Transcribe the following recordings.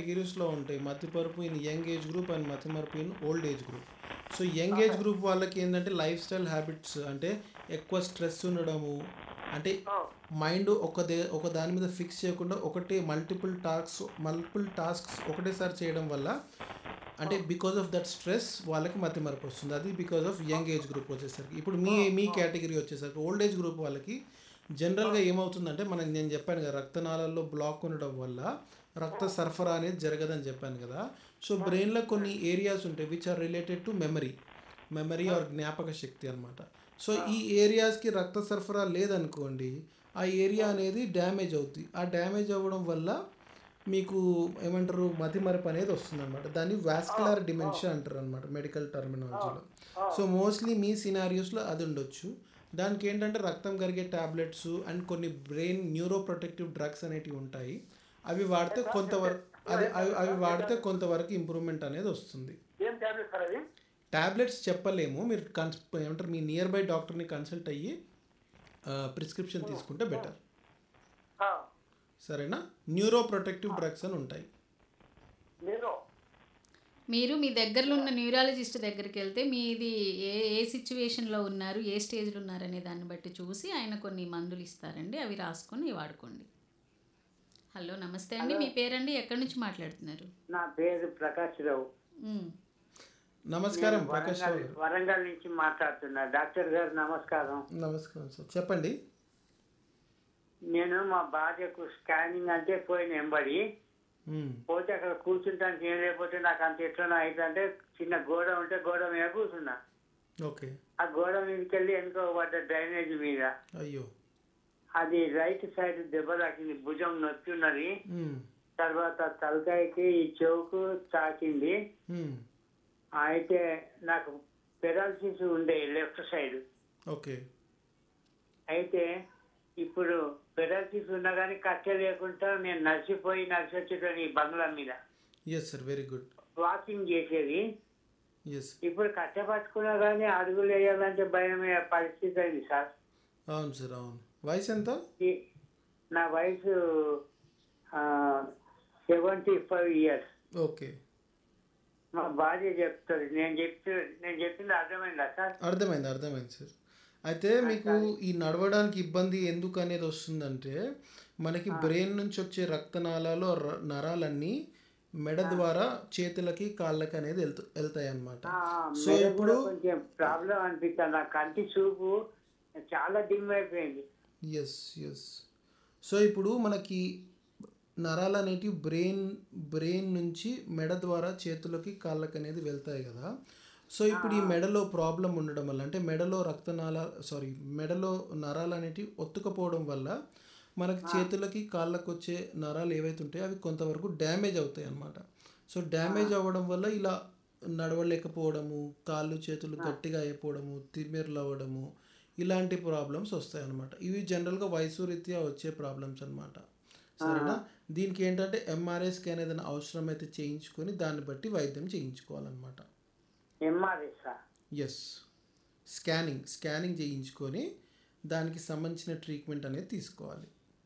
కేటగిరీస్లో ఉంటాయి మతిమరుపు in young age group and మతిమరుపు in old age group so young age group వాళ్ళకి ఏంటంటే లైఫ్ స్టైల్ హ్యాబిట్స్ అంటే ఎక్కువ స్ట్రెస్ ఉండడము అంటే మైండ్ ఒక దే ఒక దాని మీద ఫిక్స్ చేయకుండా ఒకటే మల్టిపుల్ టాస్క్స్ మల్టిపుల్ టాస్క్స్ ఒకటేసారి చేయడం వల్ల అంటే బికాజ్ ఆఫ్ దట్ స్ట్రెస్ వాళ్ళకి మతిమరుపు వస్తుంది అది because of young age group వచ్చేసరికి ఇప్పుడు మీ మీ కేటగిరీ వచ్చేసరికి ఓల్డ్ ఏజ్ గ్రూప్ వాళ్ళకి జనరల్గా ఏమవుతుందంటే మనం నేను చెప్పాను కదా రక్తనాళాల్లో బ్లాక్ ఉండడం వల్ల రక్త సరఫరా అనేది జరగదని చెప్పాను కదా సో బ్రెయిన్లో కొన్ని ఏరియాస్ ఉంటాయి which are related to memory memory or జ్ఞాపక శక్తి అనమాట సో ఈ ఏరియాస్కి రక్త సరఫరా లేదనుకోండి ఆ ఏరియా అనేది డ్యామేజ్ అవుతుంది ఆ డ్యామేజ్ అవ్వడం వల్ల మీకు ఏమంటారు మతిమరపు అనేది వస్తుంది అనమాట దాన్ని వాస్కులర్ డిమెన్షియా అంటారు అనమాట మెడికల్ టర్మినాలజీలో సో మోస్ట్లీ మీ సినారియోస్లో అది ఉండొచ్చు దానికి ఏంటంటే రక్తం కరిగే టాబ్లెట్స్ అండ్ కొన్ని బ్రెయిన్ న్యూరో ప్రొటెక్టివ్ డ్రగ్స్ అనేటివి ఉంటాయి అవి వాడితే కొంతవరకు అది అవి అవి వాడితే కొంతవరకు ఇంప్రూవ్మెంట్ అనేది వస్తుంది ఏం టాబ్లెట్ సార్ అది టాబ్లెట్స్ చెప్పలేము మీరు కన్స్ ఏమంటారు మీ నియర్ బై డాక్టర్ని కన్సల్ట్ అయ్యి ప్రిస్క్రిప్షన్ తీసుకుంటే బెటర్ ఆ, సరేనా న్యూరో ప్రొటెక్టివ్ డ్రగ్స్ అని ఉంటాయి నేను మీరు మీ దగ్గరలో ఉన్న న్యూరాలజిస్ట్ దగ్గరికి వెళ్తే మీది ఏ ఏ సిచ్యువేషన్లో ఉన్నారు ఏ స్టేజ్లో ఉన్నారు అనే దాన్ని బట్టి చూసి ఆయన కొన్ని మందులు ఇస్తారండి అవి రాసుకొని వాడుకోండి హలో నమస్తే అండి మీ పేరండి ఎక్కడి నుంచి మాట్లాడుతున్నారు నా పేరు ప్రకాష్ రావు మ్, నమస్కారం ప్రకాష్ రావు వరంగల్ గారు వరంగల్ నుంచి మాట్లాడుతున్నా డాక్టర్ గారు నమస్కారం నమస్కారం సార్ చెప్పండి నేను మా భార్యకు స్కానింగ్ అంటే పోయిన ఎంబడి మ్మ్. పోతే అక్కడ కూర్చుంటానికి ఏం లేకపోతే నాకు అంత ఎట్లనో అయితే చిన్న గోడ ఉంటే గోడ మీద కూర్చున్నా ఓకే ఆ గోడ మీదకి వెళ్ళి వెనుక పడ్డ డ్రైనేజ్ మీద అయ్యో అది రైట్ సైడ్ దెబ్బ తాకింది భుజం నొప్పి ఉన్నది మ్మ్. తర్వాత తలకాయకి ఈ చెవుకు తాకింది మ్మ్. అయితే నాకు పెరాలసిస్ ఉండే లెఫ్ట్ సైడ్ ఓకే అయితే ఇప్పుడు పెరాలసిస్ ఉన్నా కానీ కట్టె లేకుండా నేను నడిచిపోయి నడిచి వచ్చేటోని ఈ బంగ్లా మీద yes sir very good walking చేసేది ఎస్ ఇప్పుడు కట్టె పట్టుకున్నా కానీ అడుగులు వేయాలంటే భయమే పరిస్థితి అయింది సార్ అవును సార్ అవును వయసు ఎంత ఈ- నా వయసు సెవెంటీ ఫైవ్ ఇయర్స్ ఓకే మా భార్య చెప్తుంది నేను చెప్తూ నేను చెప్పింది అర్థమైందా సార్ అర్థమైంది అర్థమైంది సార్ అయితే మీకు ఈ నడవడానికి ఇబ్బంది ఎందుకు అనేది వస్తుందంటే మనకి బ్రెయిన్ నుంచి వచ్చే రక్తనాళాలు ర- నరాలన్నీ మెడ ద్వారా చేతులకి కాళ్ళకి అనేది వెళ్తూ వెళ్తాయి అన్నమాట ఆ, సో మెడ ఇప్పుడు కూడా కొంచెం ప్రాబ్లం అనిపిస్తుంది నా కంటి చూపు చాలా డిమ్ అయిపోయింది ఎస్ ఎస్ సో ఇప్పుడు మనకి నరాలు అనేటివి బ్రెయిన్ బ్రెయిన్ నుంచి మెడ ద్వారా చేతులకి కాళ్ళకి అనేది వెళ్తాయి కదా సో ఇప్పుడు ఈ మెడలో ప్రాబ్లం ఉండడం వల్ల అంటే మెడలో రక్తనాళ సారీ మెడలో నరాలు అనేటివి ఒత్తుకపోవడం వల్ల మనకి చేతులకి కాళ్ళకు వచ్చే నరాలు ఏవైతే ఉంటాయో అవి కొంతవరకు డ్యామేజ్ అవుతాయి అన్నమాట సో డ్యామేజ్ అవ్వడం వల్ల ఇలా నడవలేకపోవడము కాళ్ళు చేతులు గట్టిగా అయిపోవడము తిమ్మిర్లు అవ్వడము ఇలాంటి ప్రాబ్లమ్స్ వస్తాయి అన్నమాట ఇవి జనరల్గా వయసు రీత్యా వచ్చే ప్రాబ్లమ్స్ అన్నమాట సరేనా దీనికి ఏంటంటే ఎంఆర్ఐ స్కాన్ ఏదైనా అవసరం అయితే చేయించుకొని దాన్ని బట్టి వైద్యం చేయించుకోవాలన్నమాట ఎంఆర్ఎస్ ఎస్ స్కానింగ్ స్కానింగ్ చేయించుకొని దానికి సంబంధించిన ట్రీట్మెంట్ అనేది తీసుకోవాలి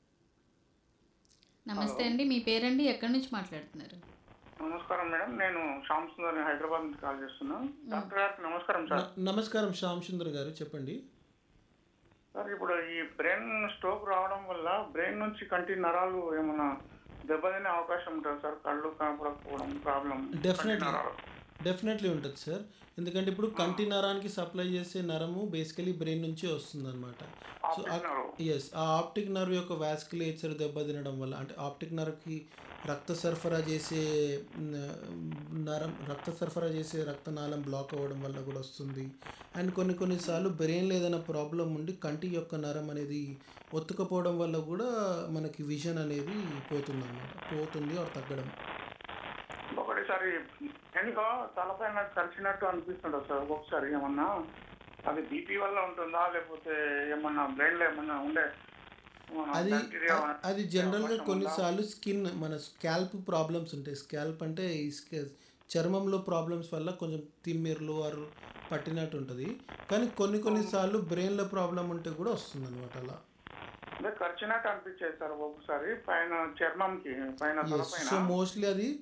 నమస్తే అండి మీ పేరండి ఎక్కడి నుంచి మాట్లాడుతున్నారు నమస్కారం మేడం నేను శ్యామ్ సుందర్ హైదరాబాద్ నుంచి కాల్ చేస్తున్నాను డాక్టర్ గారికి నమస్కారం సార్ న- నమస్కారం శ్యామ్ సుందర్ గారు చెప్పండి సార్ ఇప్పుడు ఈ బ్రెయిన్ స్ట్రోక్ రావడం వల్ల బ్రెయిన్ నుంచి కంటి నరాలు ఏమైనా దెబ్బతినే అవకాశం ఉంటుంది సార్ కళ్ళు కనపడకపోవడం ప్రాబ్లం డెఫినెట్లీ డెఫినెట్లీ ఉంటుంది సార్ ఎందుకంటే ఇప్పుడు కంటి నరానికి సప్లై చేసే నరము బేసికలీ బ్రెయిన్ నుంచి వస్తుంది అనమాట so yes ah optic nerve యొక్క వాస్కులేచర్ దెబ్బతినడం వల్ల అంటే ఆప్టిక్ నర్వ్కి రక్త సరఫరా చేసే న- నరం రక్త సరఫరా చేసే రక్తనాళం బ్లాక్ అవ్వడం వల్ల కూడా వస్తుంది అండ్ కొన్ని కొన్నిసార్లు బ్రెయిన్లో ఏదైనా ప్రాబ్లం ఉండి కంటి యొక్క నరం అనేది ఒత్తుకపోవడం వల్ల కూడా మనకి విజన్ అనేది పోతుంది అనమాట పోతుంది ఆర్ తగ్గడం ఒకటిసారి ఎందుకో తలపై నాకు కలిసినట్టు అనిపిస్తుంటుంది సార్ ఒక్కొక్కసారి ఏమన్నా అది బీపీ వల్ల ఉంటుందా లేకపోతే ఏమన్నా బ్రెయిన్ లో ఏమన్నా ఉండే ఏమన్నా అది bacteria అ- అది జనరల్గా కొన్నిసార్లు స్కిన్ మన స్కాల్ప్ ప్రాబ్లమ్స్ ఉంటాయి స్కాల్ప్ అంటే ఈ స్క- చర్మంలో ప్రాబ్లమ్స్ వల్ల కొంచెం తిమ్మిర్లు ఆర్ పట్టినట్టు ఉంటుంది కానీ కొన్ని కొన్నిసార్లు బ్రెయిన్లో ప్రాబ్లం ఉంటే కూడా వస్తుంది అనమాట అలా అంటే ఖర్చునట్టు అనిపించేది సార్ ఒక్కొక్కసారి పైన చర్మంకి పైన ఎస్ తలపైన సో మోస్ట్లీ అది